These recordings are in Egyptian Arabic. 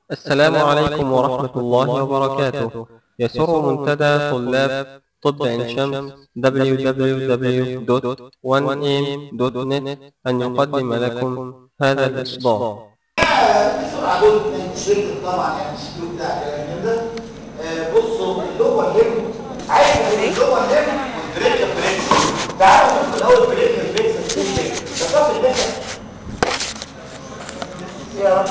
السلام عليكم ورحمة الله وبركاته يسر منتدى طلاب طب عين شمس www.1am.net أن يقدم لكم هذا الإصدار بسرعه دول من شركه طبعا يعني السكيو بتاع الكلام ده آه، بصوا اللور ليم عايز اللور ليم والبريك بريك تعالوا نشوف الاول بريك بريك ده صف البيت يا رب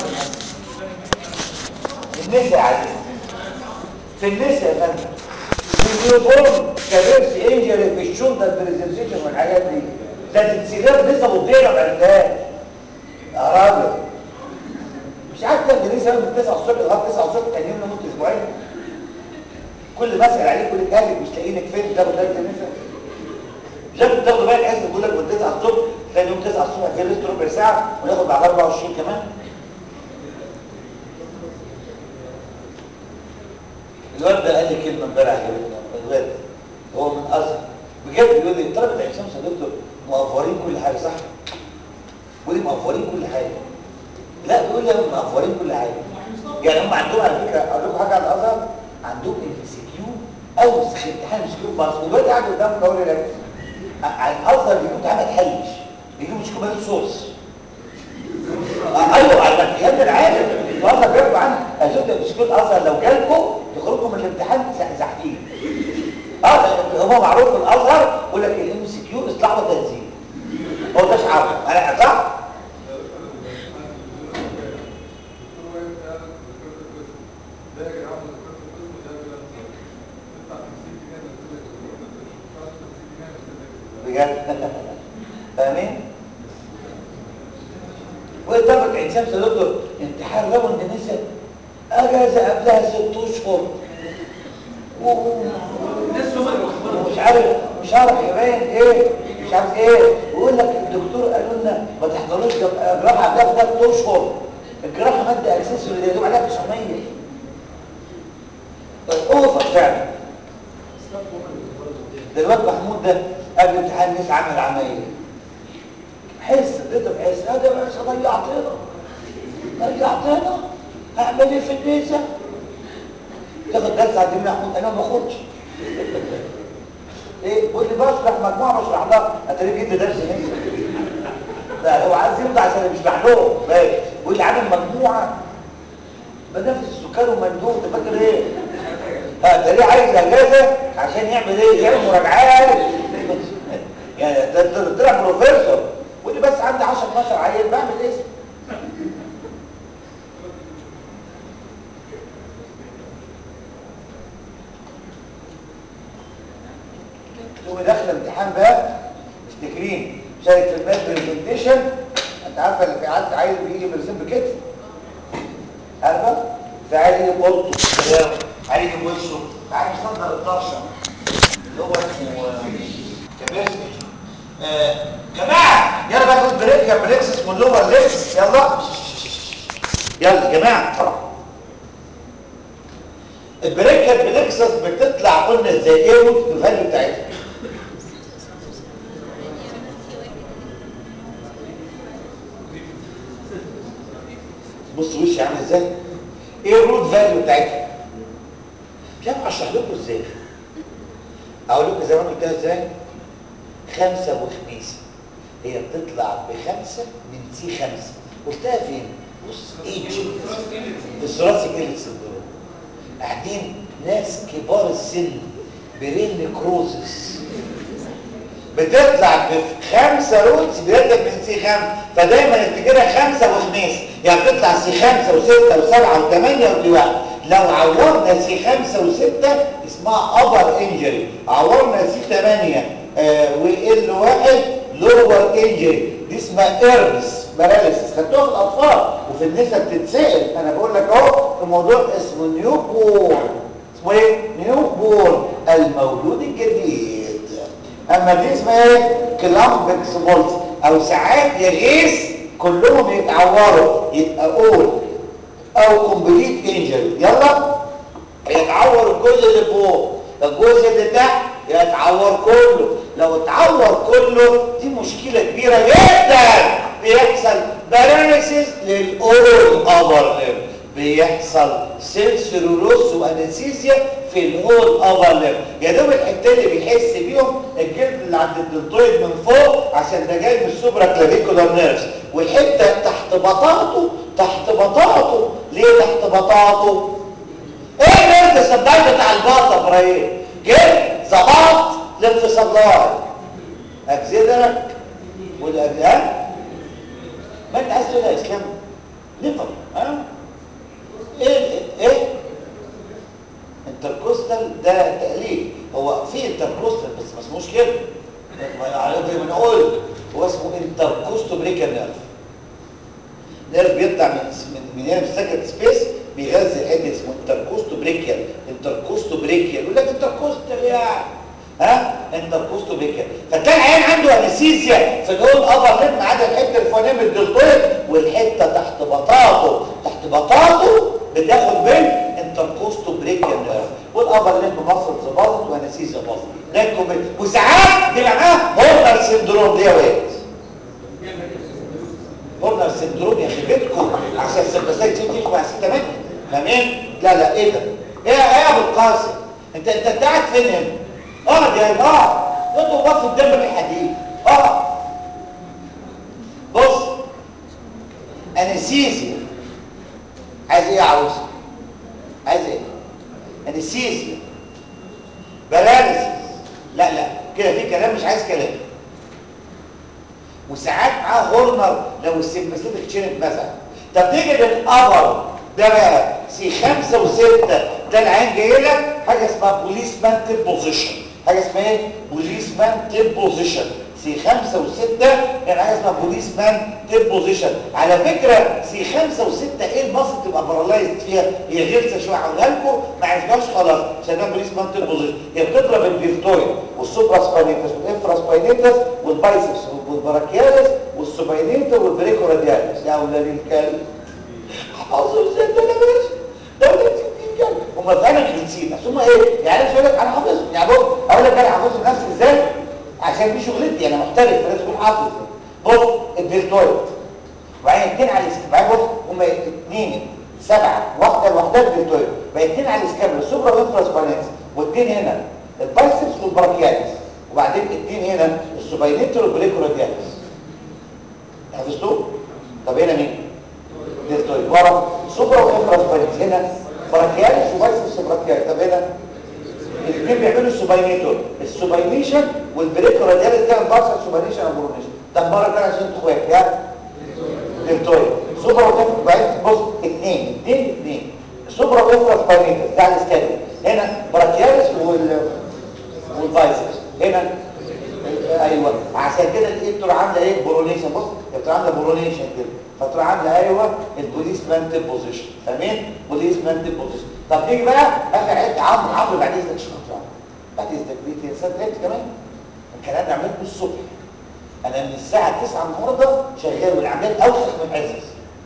النساء عزيز في النساء يا فندم النيوبورن كبيرس انجري في الشولدر بريزنتيشن والحاجات دي ده تنسيلات لسه بتضيع ما عرفتهاش يا راجل مش عارف تعمل ايه سبب من 9 الصبح لغايه 9 الصبح كان يوم لمده اسبوعين كل ما اسال عليه كل جالك مش لاقيينك فين تاخد درس نسا جاب تاخد بالك اسف بيقول لك من 9 الصبح ثاني يوم 9 الصبح في ريست ربع ساعه وناخد بعد 24 كمان الواد ده قال لي كلمه امبارح عجبتني الواد هو من ازهر بجد بيقول لي طلبه عين شمس يا دكتور موفرين كل حاجه صح؟ بيقول لي موفرين كل حاجه لا بيقول لي هم موفرين كل حاجه يعني هم عندهم على فكره اقول لكم حاجه على الازهر عندهم ام سي كيو او امتحان ام سي كيو بس ودلوقتي قاعد قدام دوري لابس على الازهر بيجيبوا امتحان ما تحلش بيجيبوا مش كوبايه صوص آه، ايوه على الامتحان ده العادي الازهر بياخدوا عنها اشوف ام سي كيو الازهر لو جالكم تخرجوا من الامتحان زحزحين اه هو معروف في الازهر يقول لك الام سي كيو اصلاح وتنزيل هو ده شعار انا صح بجد فاهمين وطبعا عين شمس يا دكتور امتحان لو ان نسى اجازه قبلها ست اشهر و- ومش عارف مش عارف يبين ايه مش عارف ايه ويقول لك الدكتور قالوا لنا ما تحضروش ده الجراحه ده في ثلاث اشهر الجراحه ماده اكسسوري اللي يدوم عليها 900 طيب اوفر فعلا ده الواد محمود ده قبل امتحان الناس عمل عمليه حس اديته بحس هذا بس ضيعتنا ضيعتنا هعمل ايه في النساء تاخد درس عند ابن محمود انا ما باخدش ايه بيقول لي بشرح مجموعه بشرح لها اتاري جدي درس نساء لا هو عايز يمضي عشان بيشرح لهم بس بيقول لي عامل مجموعه بنفس السكر ومندوب انت فاكر ايه ها ده ليه عايز اجازه عشان يعمل ايه يعمل مراجعات يعني ده ده طلع بروفيسور واللي بس عندي 10 12 عيل بعمل اسم تقومي داخله امتحان بقى افتكرين شارك في الماد برزنتيشن انت عارفه اللي في عيل عيل بيجي برسم بكتف عارفه في عيل يجي بولته كلام عيل يجي بوشه عيل يصدر الطرشه اللي هو اسمه كباسمي آه جماعه يلا بقى نقول بريك يا بريكس اسمه اللور ليكس يلا يلا يا جماعه البريكه بنكسس بتطلع قلنا ازاي ايه روت الفاليو بتاعتها بص وشي عامل ازاي ايه الروت فاليو بتاعتها مش عارف اشرح لكم ازاي اقول لكم زمان قلتها ازاي خمسة وخميسة هي بتطلع بخمسة من سي خمسة قلتها فين بص ايج في الثلاثي جلد سندروم قاعدين ناس كبار السن برين نكروزس بتطلع بخمسة روتس بيبدأ من سي خمسة فدايما افتكرها خمسة وخميس يعني بتطلع سي خمسة وستة وسبعة وثمانية ودي واحد لو عورنا سي خمسة وستة اسمها ابر انجري عورنا سي ثمانية آه وال واحد لور انجري دي اسمها ايربس باراليسيس خدتوها في الاطفال وفي النساء بتتسال انا بقول لك اهو الموضوع اسمه نيو بورن اسمه ايه نيو بورن المولود الجديد اما دي اسمها ايه كلامبكس بولز او ساعات يغيث كلهم يتعوروا يبقى اول او كومبليت انجري يلا يتعور الجزء اللي فوق الجزء اللي تحت يتعور كله لو اتعور كله دي مشكله كبيره جدا بيحصل باراليسيس للاول ابر ليم بيحصل سنسوري لوس وانستيزيا في الهول اوفر ليب يا دوب الحته اللي بيحس بيهم الجلد اللي عند الدلتويد من فوق عشان ده جاي من السوبرا كلافيكولار نيرفز والحته تحت بطاطه تحت بطاطه ليه تحت بطاطه ايه النيرف سبلاي بتاع الباطه ابراهيم جلد زباط لف سبلاي اجزلك والاجهاد ما انت عايز تقول يا اسلام ليفر ها ايه ايه انتركوستال ده تقليل هو في انتركوستال بس ما اسموش كده زي ما نقول هو اسمه انتركوستو بريكا نيرف نيرف بيطلع من من من هنا من السكند سبيس بيغذي حته اسمه انتركوستو بريكيال انتركوستو بريكيال يقول لك انتركوستال يعني ها انتركوستو بريكيال فتلاقي العيان عنده انستيزيا في الاول ابر ليب ما عدا الحته الفوقانيه من الدلتويد والحته تحت بطاطه تحت بطاطه بتاخد من انتركوستو بريكيال نيرف والابر ليب مصر ظباطت وانستيزيا باظت ده الكومنت وساعات بيبقى معاه هورنر سندروم دي يا واد هورنر سندروم يا خيبتكم عشان السمباسات دي بتيجي مع 6 متر فاهمين لا لا ايه ده ايه ايه يا ابو القاسم انت انت انت قاعد فين هنا اقعد يا اه انتوا وقفوا قدام الحديد اه بص انستيزيا عايز ايه يا عروسه عايز ايه انستيزيا بلانسيس لا لا كده في كلام مش عايز كلام وساعات معاه هورنر لو السمباسيتك تشينت مثلا طب تيجي للقبر ده بقى سي خمسة وستة ده العين جاي لك حاجة اسمها بوليسمان تيب بوزيشن حاجة اسمها ايه؟ بوليسمان تيب بوزيشن سي خمسة وستة يعني حاجة اسمها بوليسمان تيب بوزيشن على فكرة سي خمسة وستة ايه المصر تبقى بارالايزد فيها هي غلسة شوية هقولها لكم ما عرفتهاش خلاص عشان ده بوليسمان تيب بوزيشن هي بتضرب الفيرتويد والسوبرا سباينيتس والانفرا سباينيتس والبايسبس والبراكيالس والسوباينيتر والبريكو راديالس يا اولاد الكلب حافظوا ازاي ده انا ماشي ده ولاد 60 كلب هم فعلا كليتين بس هم ايه يعني انا لك انا حافظهم يعني بص اقول لك انا حافظهم نفسي ازاي عشان دي شغلتي انا محترف فلازم اكون حافظ بص الدلتويد وبعدين اتنين على الاسكاب بعدين بص هم اتنين سبعه واحده لوحدها الدلتويد بعدين اتنين على الاسكاب السوبرا وانفرا سباينيتس واتنين هنا البايسبس والبراكيالس وبعدين اتنين هنا السوباينيتر والبريكو راديالس حفظتوه طب هنا مين دلتويد ورا سوبرا وانفراسباينيتس هنا براكيالس وبايسبس براكيالس طب هنا الاثنين بيعملوا السوباينيتور السوباينيشن والبريكو راديالس ده انبارسل سوباينيشن وبرونيشن ده مره كده عشان انتوا اخوات يا دلتويد سوبرا وانفراسباينيتس بص اثنين اثنين اثنين سوبرا وانفراسباينيتس ده على السكادول هنا براكيالس وال والبايسبس هنا ايوه عشان كده الانتر عامله ايه برونيشن بص بتبقى عامله برونيشن كده فتروح عامله ايوه البوليس مانتل بوزيشن فاهمين بوليس مانتل بوزيشن طب تيجي بقى اخر حته عمرو عمرو بعد اذنك شويه بعد اذنك دي تنسى انت كمان الكلام ده عملته الصبح انا من الساعه 9 النهارده شغال والعمليات اوسخ من عزز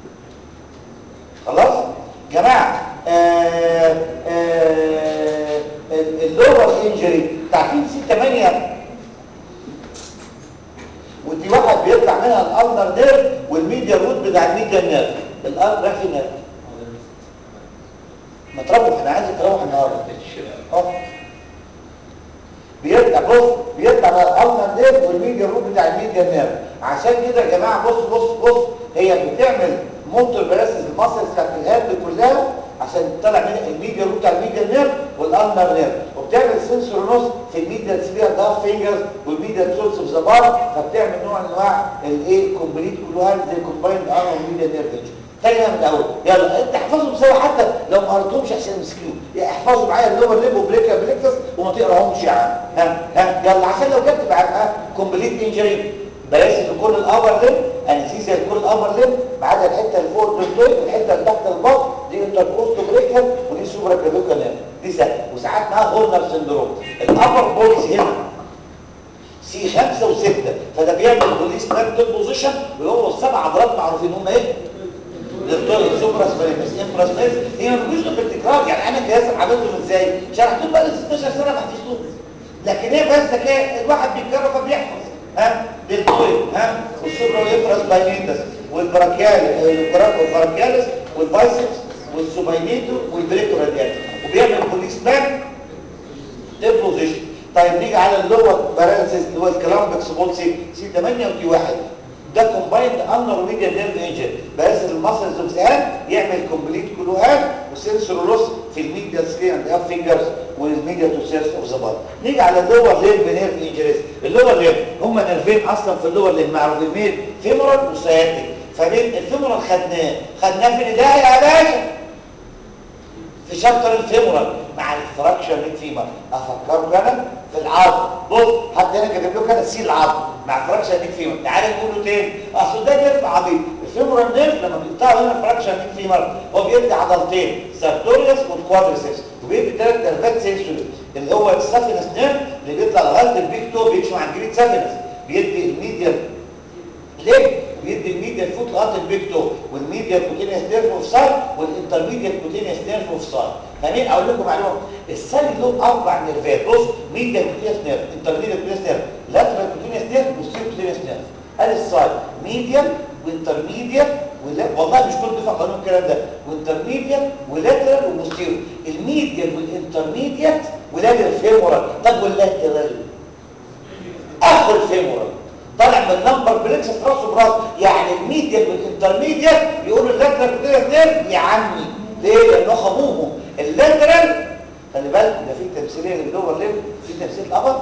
خلاص جماعه آه آه اللور انجري تعرفين سي 8 ودي واحد بيطلع منها الالنر نيرف والميديا روت بتاع الميديا نيرف الارض رايح فين نيرف ما تروح انا عايزك تروح النهارده اه بيطلع بص بيطلع من الالنر نيرف والميديا روت بتاع الميديا نيرف عشان كده يا جماعه بص بص بص هي بتعمل موتور براسس المصل بتاعت الهرب كلها عشان تطلع من الميديا روت بتاع الميديا نيرف والالنر نيرف وبتعمل سنسور نص في الميديا سبير داف فينجرز والميديا سولز اوف ذا بار فبتعمل نوع من انواع الايه كومبليت كلها زي كومبايند ارم وميديا نيرف تاني من الاول يلا انت احفظهم سوا حتى لو ما قريتهمش عشان مسكين يعني احفظوا معايا اللور ليب وبريكا بريكتس وما تقراهمش يا عم ها ها يلا عشان لو جبت بقى ها كومبليت انجري بلاش في كل الابر ليب انستيزيا لكل الابر ليب ما عدا الحته اللي فوق الدكتور والحته اللي تحت البطن دي انتركوستو بريكا ودي سوبرا كابيكا دي سهله وساعات معاها هورنر سندروم الابر بولز هنا سي خمسة وستة فده بيعمل بوليس مانتل بوزيشن وهو السبع عضلات معروفين هم ايه؟ دكتور سوبرا سبريمس انفرا سبريمس هي ما بتجيش بالتكرار يعني انا كياسر عملتهم ازاي؟ شرحتهم بقى 16 سنه ما حفظتهم لكن هي بس ذكاء الواحد بيتكرر فبيحفظ ها دلتويد ها والسوبرا والانفرا سبريمس والبراكيال والبراكيالس والبايسبس والسوباينيتور والبريتو رادياتور وبيعمل بوليس باك ديبوزيشن طيب نيجي على اللور باراليسيس اللي هو الكلامبكس بولسي سي 8 ودي 1 ده كومبايند انر ميديا نيرف انجن باراليسيس المسلز اوف ذا يعمل كومبليت كلوهات وسنسور لوس في الميديا سكين اند اب فينجرز والميديا تو سيرس اوف ذا بادي نيجي على اللور ليمب نيرف انجريز اللور ليمب هم نيرفين اصلا في اللور ليمب معروفين مين فيمورال وسياتيك فبين الفيمورال خدناه خدناه في الهدايه يا باشا في شابتر الفيمورال مع الفراكشن فيمر افكركم انا في العظم بص حتى انا كاتب لكم انا سي العظم مع فراكشن فيمر تعالى نقوله تاني اصل ده نيرف عبيط الفيمورال نيرف لما بيقطعوا هنا فراكشن فيمر هو بيدي عضلتين سارتوريوس والكوادريسيبس وبيدي ثلاث نيرفات سنسوري اللي هو السافينس نيرف اللي بيطلع لغايه البيك تو بيمشي مع الجريد سافينس بيدي الميديال ليه بيدي الميديا فوت لغايه البيكتو والميديا كوتينيوس نيرف اوف سايد والانترميديا كوتينيوس نيرف اوف سايد فاهمين اقول لكم معلومه السالي له اربع نيرفات بص ميديا كوتينيوس نيرف انترميديا كوتينيوس نيرف لاترال كوتينيوس نيرف وستير كوتينيوس نيرف ادي السايد ميديا وانترميديا ولا والله مش كل دفعه قانون الكلام ده وانترميديا ولاترال ومستير الميديا والانترميديا ولاترال فيمورال طب واللاترال اخو الفيمورال طالع من نمبر بريكس في راسه براس يعني الميديا والانترميديت يقولوا اللاترال كوتينيوس نيرف يا عمي ليه لانه خموهم اللاترال خلي بالك ده في تمثيليه للدور ليه في تمثيل الابر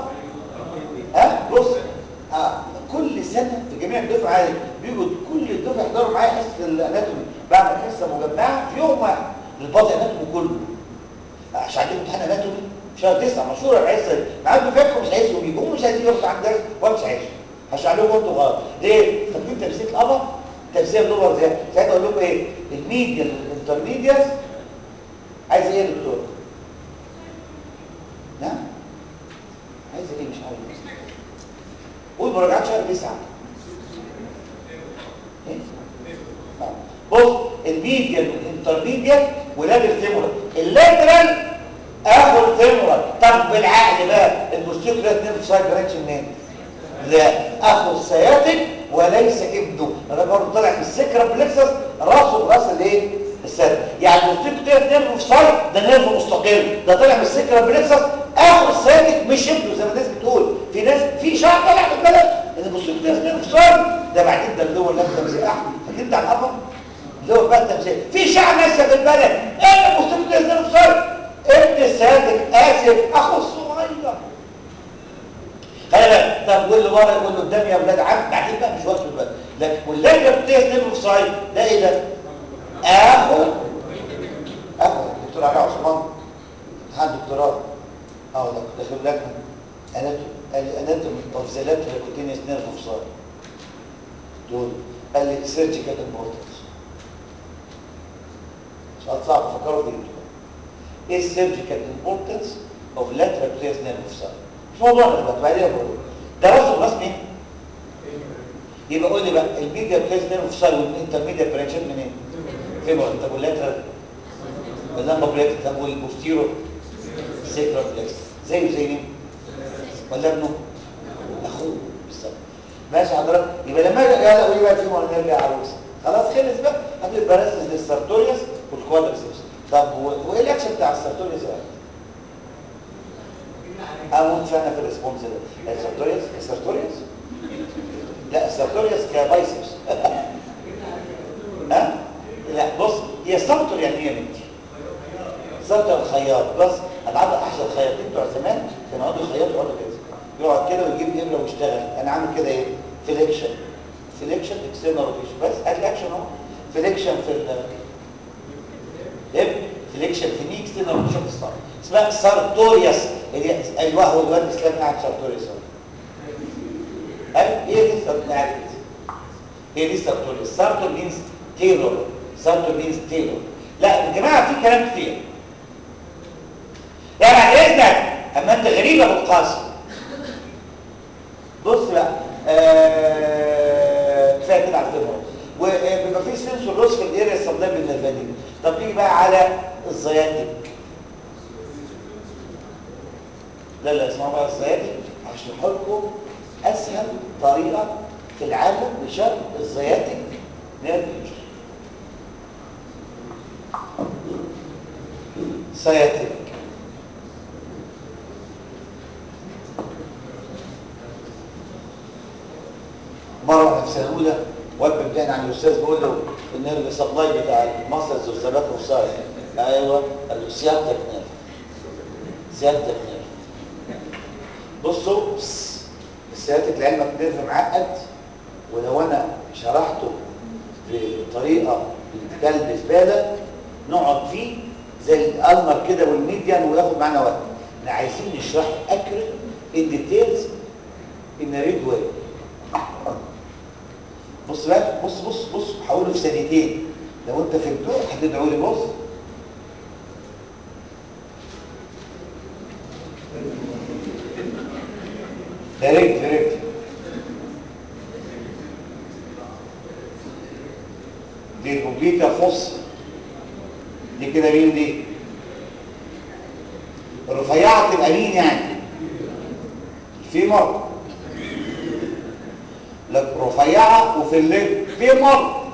ها بص آه. كل سنه في جميع الدفعه بيجوا كل الدفعه يحضروا معايا حصه الاناتومي بعمل حصه مجمعه في يوم واحد للباطن اناتومي كله عشان عندي امتحان اناتومي شهر تسعه مشهوره الحصه دي معاكم فاكروا مش عايزهم يجوا مش عايزين يروحوا عند درس وانا مش عايزهم هشرح لكم انتوا غلط ليه فاكرين تمثيل القمر تمثيل اللور زي ساعتها اقول لكم ايه الميديا الانترميدياس عايز ايه يا دكتور نعم عايز ايه مش عارف قول مراجعات شهر تسعة ايه آه. بص الميديا الانترميديا ولاد الفيمورال اللاترال اخو الفيمورال طب بالعقل بقى البوستيكولار نيرف سايد برانش منين لا اخو السياتيك وليس ابنه انا برضه طالع في السكرة بلكسس راسه براس الايه السد يعني البوستيكولار نيرف سايد ده نيرف مستقل ده طالع من السكرة بلكسس اخو السياتيك مش ابنه زي ما الناس بتقول في ناس في شعب طالع في البلد ان البوستيكولار نيرف سايد ده بعدين ده اللي هو اللي تمثيل احمد فاكرين بتاع القمر اللي هو بقى تمثيل في شعب ناس في البلد ايه البوستيكولار نيرف سايد ابن السياتيك اسف اخو الصغير خلي طب واللي ورا يقول له قدام يا اولاد عم بعدين بقى مش وقت البلد لكن واللي بتاعت نيرف سايد ده ايه ده اخو اخو دكتور علي عثمان امتحان دكتوراه اه ده داخل لجنه اناتومي قال لي اناتومي اوف ذا لاترال كوتينيوس نيرف اوف سايد دول قال لي سيرجيكال امبورتنس سؤال صعب فكروا فيه ايه السيرجيكال امبورتنس اوف لاترال كوتينيوس نيرف اوف سايد مش موضوعنا دلوقتي بعدين بقول ده راسه براس مين يبقى قول لي بقى الميديا بليز نيرف سايد والانترميديا برانشات منين فين بقى طب واللاترال اللامبا بليكس طب والبوستيرو سيكرا بليكس زيه زي مين ولا ابنه اخوه بالظبط ماشي حضرتك يبقى لما يلا قولي بقى في مرة نرجع عروس خلاص خلص بقى قبل الباراسيس للسارتوريوس والكوادرسيبس طب وايه الاكشن بتاع السارتوريوس بقى اموت فانا في الريسبونس ده السارتوريوس السارتوريوس لا السارتوريوس كبايسبس ها لا بص هي سارتور يعني ايه يا بنتي سارتور الخياط بس العضله احسن الخياطين بتوع زمان كانوا يقعدوا يخيطوا يقعدوا كده يقعد كده ويجيب ابره ويشتغل انا عامل كده ايه فليكشن فليكشن اكسترنال روتيشن بس ادي الاكشن اهو فليكشن في ال فليكشن في ني اكسترنال روتيشن في الصار اسمها سارتوريوس ايوه هو الواد الاسلام قاعد سارتوريوس اهو هي دي سارتوريوس هي دي سارتوريوس سارتور مينز تيلور سارتور مينز تيلور لا يا جماعه في كلام كتير يعني بعد اذنك اما انت غريب يا ابو القاسم بص بقى آه، كفايه كده على الفيلم وبيبقى في سنسور لوس في الاريا الصدام بالنرفانيه طب نيجي بقى على الزياتيك لا لا اسمعوا بقى الزياتيك هشرح لكم اسهل طريقه في العالم لشرح الزياتيك نيرف سياتيك مرة في سنة أولى واد بتاعنا عن الأستاذ بيقول له النيرف سبلاي بتاع الماسلز والزبات والصاير أيوه قال له سيادتك نيرف سيادتك نيرف بصوا السيادتك لعلمك نيرف معقد ولو أنا شرحته بطريقة كلب زبالة نقعد فيه زي الألمر كده والميديان وياخد معانا وقت احنا عايزين نشرح أكرت الديتيلز in a read way بص بقى بص بص بص هقوله في ثانيتين لو انت في الدور هتدعوا لي بص دايركت دايركت دي البوبليكا فص دي كده مين دي الرفيعه تبقى مين يعني الفيمر لك رفيعة وفي الليل فيمر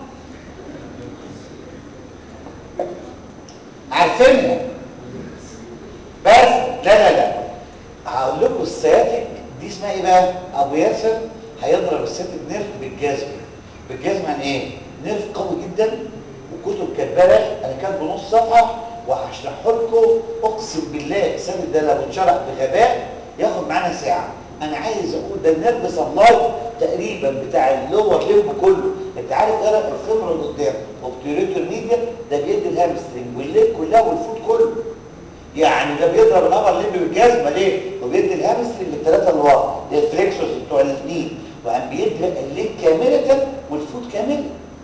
عارفينها بس لا لا لا هقول لكم السياتيك دي اسمها ايه بقى ابو ياسر هيضرب السياتيك نيرف بالجزم بالجزم عن ايه نيرف قوي جدا وكتب كاتباه انا كان بنص صفحه وهشرحه لكم اقسم بالله السند ده لو اتشرح بغباء ياخد معانا ساعه انا عايز اقول ده النيرف سبلاي تقريبا بتاع اللور ليمب كله انت عارف ايه الفبره اللي قدام اوبتيوريتور ميديا ده بيدي الهامسترنج والليج كلها والفوت كله يعني ده بيضرب الابر ليمب بالجزمه ليه وبيدي الهامسترنج الثلاثه اللي ورا الفليكسورز بتوع الاثنين وعم بيدي الليج كامله والفوت كامل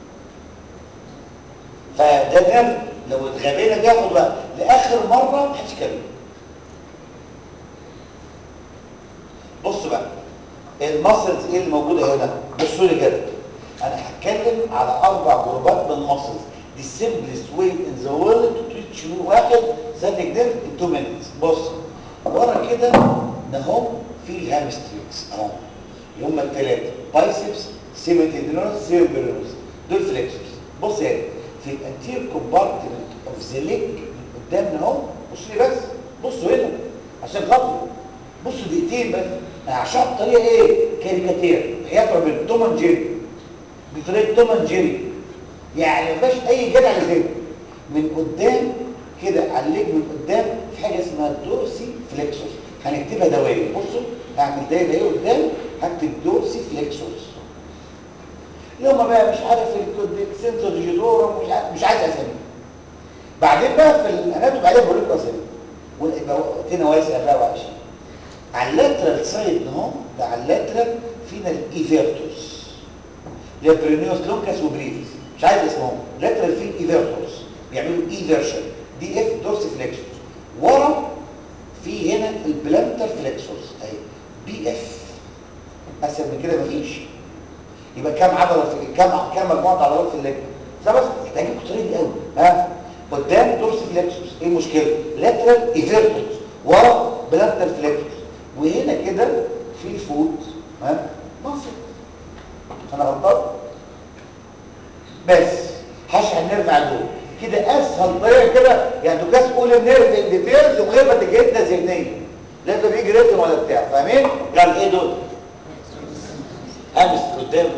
فده نيرف لو اتغبينا بياخد وقت لاخر مره محدش يتكلم بص بقى المسلز ايه اللي موجوده هنا بصوا لي كده انا هتكلم على اربع جروبات من المسلز دي simplest way in the world to treat شنو واحد ذات نيرف in 2 minutes بص ورا كده اهو في الهامسترينجز اهو اللي هم الثلاثه بايسبس سيميتيدينوس سيربرينوس دول فليكسورز بص هنا في الانتير كومبارتمنت اوف ذا ليج قدامنا اهو بصوا لي بس بصوا هنا عشان خاطري بصوا دقيقتين بس عشان الطريقه ايه كاريكاتير حياه ربنا توم اند جيري بطريقه توم اند جيري يعني ما فيهاش اي جدع لزي من قدام كده على الليج من قدام في حاجه اسمها دورسي فليكسوس هنكتبها دواير بصوا هعمل دايره ايه قدام هكتب دورسي فليكسوس يوم بقى مش عارف السنسور جيدورا مش عارف مش عايز اسامي بعدين بقى في الاناتومي بعدين بقول لكم اسامي ويبقى وقتنا واسع بقى وعشان على اللاترال سايد اهو ده على اللاترال فينا الايفيرتوس اللي هي برينيوس لونكاس وبريفيس مش عايز اسمهم لاترال فيه ايفيرتوس بيعملوا ايفيرشن دي اف دورس فليكسوس ورا في هنا البلانتر فليكسوس اهي بي اف اسهل من كده مفيش يبقى كام عضله في كام كام مجموعه عضلات في الليج ده بس محتاجين كتير قوي ها قدام دورس فليكسوس ايه المشكله لاترال ايفيرتوس ورا بلانتر فليكسوس وهنا كده في فوت ها مصر انا غلطان بس هشحن النيرف على دول كده اسهل طريقه كده يعني دوكاس قول النيرف ان ديتيلز من غير ما تجهدنا ذهنيا لا ده بيجي ريتم ولا بتاع فاهمين قال ايه دول امس قدام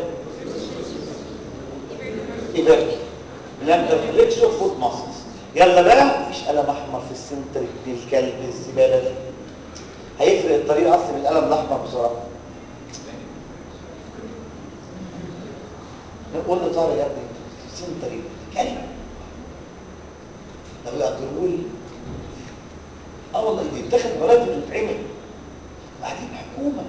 ايفيركي بلانتر فليكسو فوت ماسلز يلا بقى مفيش قلم احمر في السنتر دي الكلب الزباله ده هيفرق الطريق اصلا من القلم الاحمر بسرعه نقول له طارق يا ابني سنتر كلب لو يقدروا لي اه والله دي بتاخد مراتب وتتعمل بعدين حكومه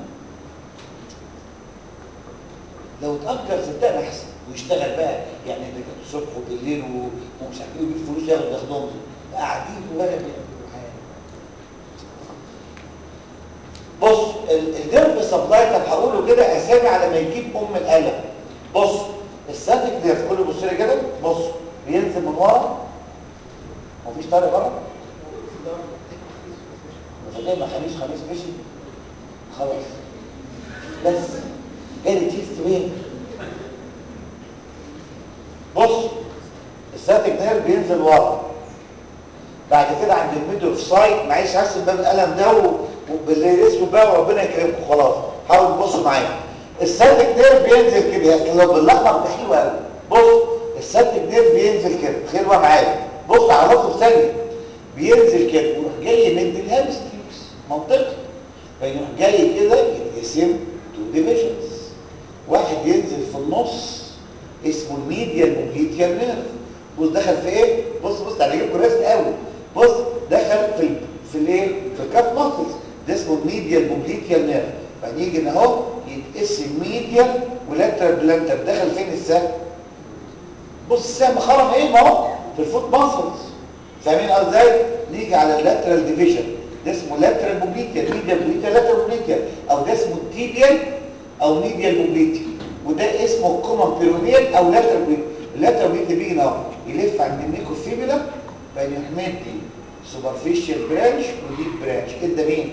لو اتأجر صدقني احسن ويشتغل بقى يعني الصبح وبالليل ومش عارف ايه ويجيب فلوس ياخد ياخدهم قاعدين ولا بيعملوا حاجه بص النيرف سبلاي طب هقوله كده اسامي على ما يجيب ام القلم بص الساتيك نيرف كله بص لي كده بص بينزل من ورا مفيش طارق بره فزي ما خميس خميس مشي خلاص بس جالي تيست وين بص الساتيك نيرف بينزل ورا بعد كده عند الميدل اوف سايت معلش هرسم باب القلم ده و- وباللي اسمه بقى وربنا يكرمكم خلاص حاولوا تبصوا معايا السلك نيرف بينزل كده يعني لو بالاحمر ده حلو قوي بص السلك نيرف بينزل كده تخيل بقى معايا بص على راسه في ثانيه بينزل كده ويروح جاي من الهامسترينجز منطقي فيروح جاي كده يتقسم تو ديفيجنز واحد ينزل في النص اسمه الميديال موبليتيال نيرف بص دخل في ايه بص بص ده هجيبكم رسم قوي بص دخل في ال... في الايه في الكاف ماسلز ده اسمه الميديال موبليتيال نيرف بعدين يجي هنا اهو يتقسم ميديال ولاترال بلانتر دخل فين السهم بص السهم خرم ايه ما هو في الفوت ماسلز فاهمين قصدي ازاي نيجي على اللاترال ديفيجن ده اسمه لاترال موبليتيال ميديال موبليتيال لاترال موبليتيال او ده اسمه التيبيال او ميديال موبليتيال وده اسمه الكومن بيرونيال او لاترال موبليتيال اللاترال موبليتيال بيجي هنا اهو يلف عند النيكو فيبولا فيروح مدي سوبرفيشال برانش وديب برانش كده مين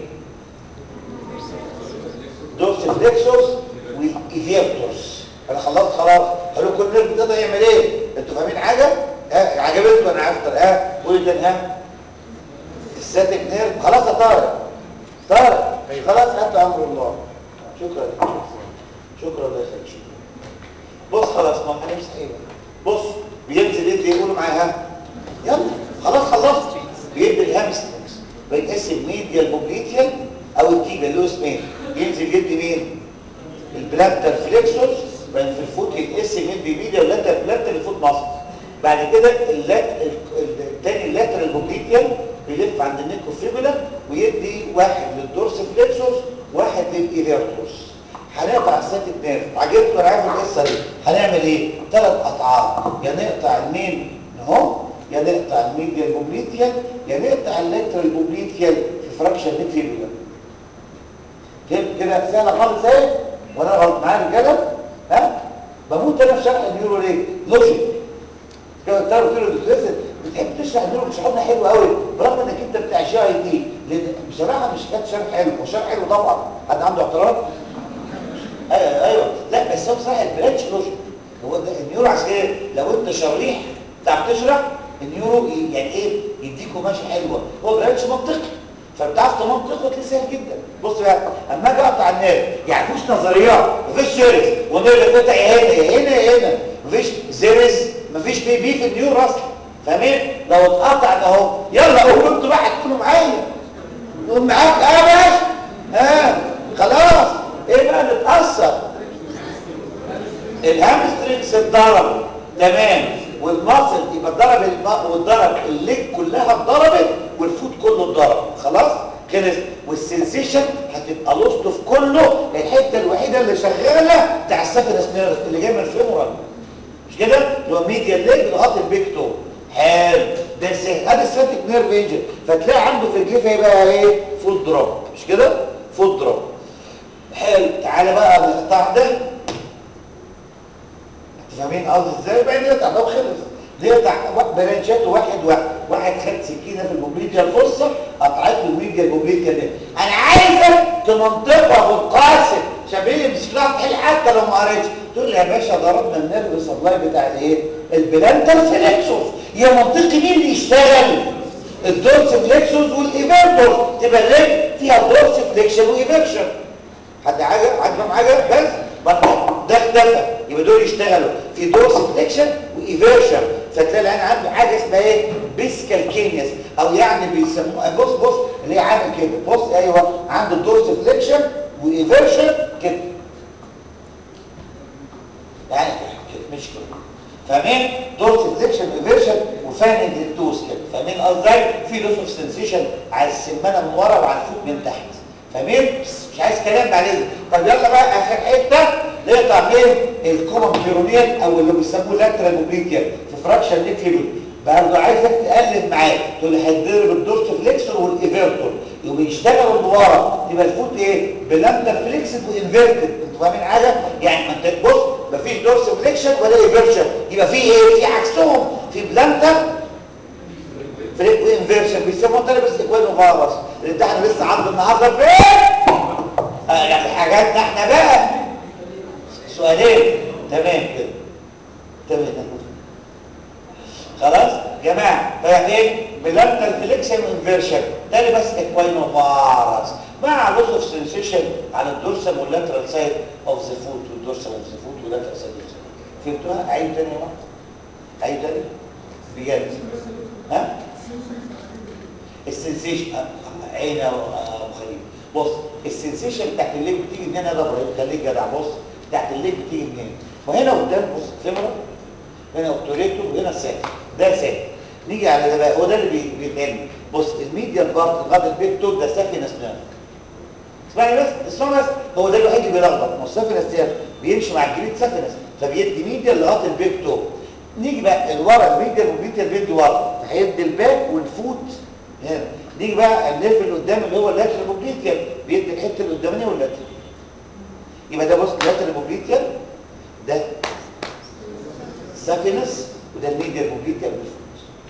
دورس فليكسوس والايفيرتوس انا خلصت خلاص قالوا كل نيرف ده يعمل ايه انتوا فاهمين حاجه ها عجبتكم انا عارف ها قولي تاني ها الساتيك نيرف خلاص يا طارق طارق خلاص انت امر الله شكرا شكرا الله يخليك شكرا بص خلاص ما هنمسح ايه بقى بص بينزل يدي يقولوا معايا ها يلا خلاص خلصت بيدي الهامسترنجز بيتقسم ميديال موبليتيال او التيبيا اللي هو اسمين ينزل يدي مين البلانتر فليكسوس بين في الفوت يتقسم يدي ميديا واللاتر بلانتر الفوت ماسل بعد كده اللات الثاني اللاتر الموبليتيال بيلف عند النيكو فيبولا ويدي واحد للدورس فليكسوس واحد للايفيرتوس هنقطع الساتيك نيرف عجبتكم انا عارف القصه دي هنعمل ايه ثلاث قطعات يا نقطع المين اهو يا نقطع الميديال بوبليتيال يا نقطع اللاترال بوبليتيال في فراكشن نيفيبولا فهمت كده سهله خالص اهي وانا غلط معايا رجاله ها بموت انا في شرح النيورو ليه لوجيك كده قلت له قلت له دكتور ياسر بتحب تشرح النيورو بشرحنا حلو قوي برغم انك انت بتاع شي اي تي لان بصراحه مش كانت شرح حلو وشرح حلو طبعا حد عنده اعتراض ايوه ايوه لا بس هو بصراحه البرانش لوجيك هو ده النيورو عشان كده لو انت شريح بتعرف تشرح النيورو ي- يعني ايه يديكوا ماشي حلوه هو برانش منطقي فبتعرف تمنطقه وتلاقيه سهل جدا بص بقى اما اجي اقطع النير يعني مفيش نظريات مفيش سيريز ونير قطع يا هنا يا هنا يا هنا مفيش سيريز مفيش بي بي في النيور اصلا فاهمين لو اتقطع ده اهو يلا قولوا انتوا بقى هتكونوا معايا نقول معاك اه يا باشا ها خلاص ايه بقى اللي اتاثر الهامسترينجز اتضرب تمام والمصل يبقى ضرب الم... واتضرب الليج كلها اتضربت والفوت كله اتضرب خلاص خلص والسنسيشن هتبقى لوست في كله الحته الوحيده اللي شغاله بتاع السافينس نيرف اللي جاي من الفيمورال مش كده اللي هو ميديا ليج لغايه البيك تو حلو ده سهل ادي الساتيك نيرف انجن فتلاقي عنده في الجيف هيبقى ايه فوت دروب مش كده فوت دروب حلو تعالى بقى القطاع ده فاهمين قصدي ازاي بقى نقطع ده وخلص نقطع برانشات واحد واحد واحد خد سكينه في الموبيليا الفصه قطعت له الميديا الموبيليا دي انا عايزك تمنطقها بالقاسم شبيه يمسك لها تحل حتى لو ما قريتش تقول لي يا باشا ضربنا النيرف سبلاي بتاع الايه البلانتر فليكسوس يا منطقي مين اللي يشتغل الدورس فليكسوس والايفيرتور تبقى الليج فيها دورس فليكشن وايفيرشن حد حاجه عاجبهم حاجه بس برضه ده اختفى يبقى دول يشتغلوا في دورس فليكشن وايفيرشن فتلاقي العين عنده حاجه اسمها ايه بيسكال كينيس او يعني بيسموها بص بص اللي هي عامل كده بص ايوه عنده دورس فليكشن وايفيرشن كده يعني كده مش كده فاهمين دورس فليكشن وايفيرشن وفانج التوس كده فاهمين قصدي في لوس اوف سنسيشن على السمانه من ورا وعلى الفوت من تحت فاهمين مش عايز كلام بعد اذنك طب يلا بقى اخر حته نقطع مين الكومن بيرونيال او اللي بيسموه لاترال موبليكيا في فراكشن نيكليبل برضه عايزك تقلب معاه تقول لي هيتضرب الدورس فليكسور والايفيرتور يبقى يشتغلوا لورا يبقى الفوت ايه بلانتر فليكسد وانفيرتد انتوا فاهمين حاجه يعني ما انت بص مفيش دورس فليكشن ولا ايفيرشن يبقى في ايه في عكسهم في بلانتر فريق وانفيرشن بيسموها تلبس اكوان وفارس اللي احنا لسه عرض النهارده فين آه يعني حاجاتنا احنا بقى سؤالين تمام كده تمام خلاص جماعه فاهمين بلانتر فليكشن وانفيرشن تاني بس اكوينو فارس مع لوس اوف سنسيشن على الدورسم واللاترال سايد اوف ذا فوت والدورسم اوف ذا فوت واللاترال سايد اوف ذا فوت فهمتوها عيد تاني يا واحد عيد تاني بجد ها السنسيشن عين يا ابو خليل بص السنسيشن بتاعت الليج بتيجي من هنا ده ابراهيم خليك جدع بص بتاعت الليج بتيجي من هنا وهنا قدام بص فيمرا هنا اوبتوريتور وهنا ساك ده ساك نيجي على ده بقى هو ده اللي بي- بيتعمل بص الميديال بارت لغايه البيك توب ده سافي نسنان اسمعني بس اسمعني بس هو ده الوحيد اللي بيلخبط ما هو السافي نسنان بيمشي مع الجريد سافي نسنان فبيدي ميديال لغايه البيك توب نيجي بقى الورا الميديال والميديال بيدي ورا فهيدي الباك والفوت هنا نيجي بقى النيرف اللي قدام اللي هو اللاترال بوبليتيال بيدي الحته اللي قدامانيه واللاترال يبقى ده بص اللاترال بوبليتيال ده سافينس وده الميديال بوبليتيال والفوت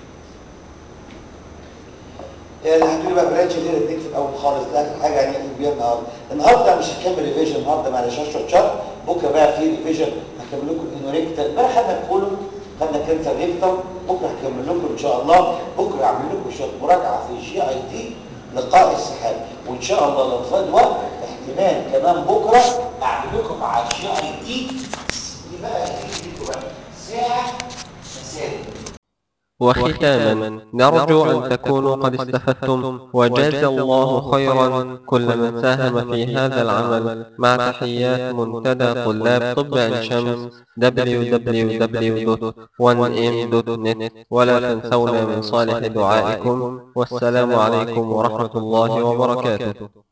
يعني هتقولي بقى برانش غير اديك في الاول خالص ده اخر حاجه يعني بيها النهارده النهارده مش هكمل ريفيجن النهارده معلش هشرح شرح بكره بقى في ريفيجن هكمل لكم الانوريكتا امبارح خدنا الكولون خدنا كانسر ريكتم بكره هكمل لكم ان شاء الله بكره هعمل لكم شويه مراجعه في الجي اي تي لقاء السحاب وان شاء الله لو فات وقت احتمال كمان بكره اعمل لكم مع الجي اي تي دي بقى دي لكم بقى ساعه مسائل وختاما نرجو أن تكونوا قد استفدتم وجاز الله خيرا كل من ساهم في هذا العمل مع تحيات منتدى طلاب طب عين شمس www.1m.net ولا تنسونا من صالح دعائكم والسلام عليكم ورحمة الله وبركاته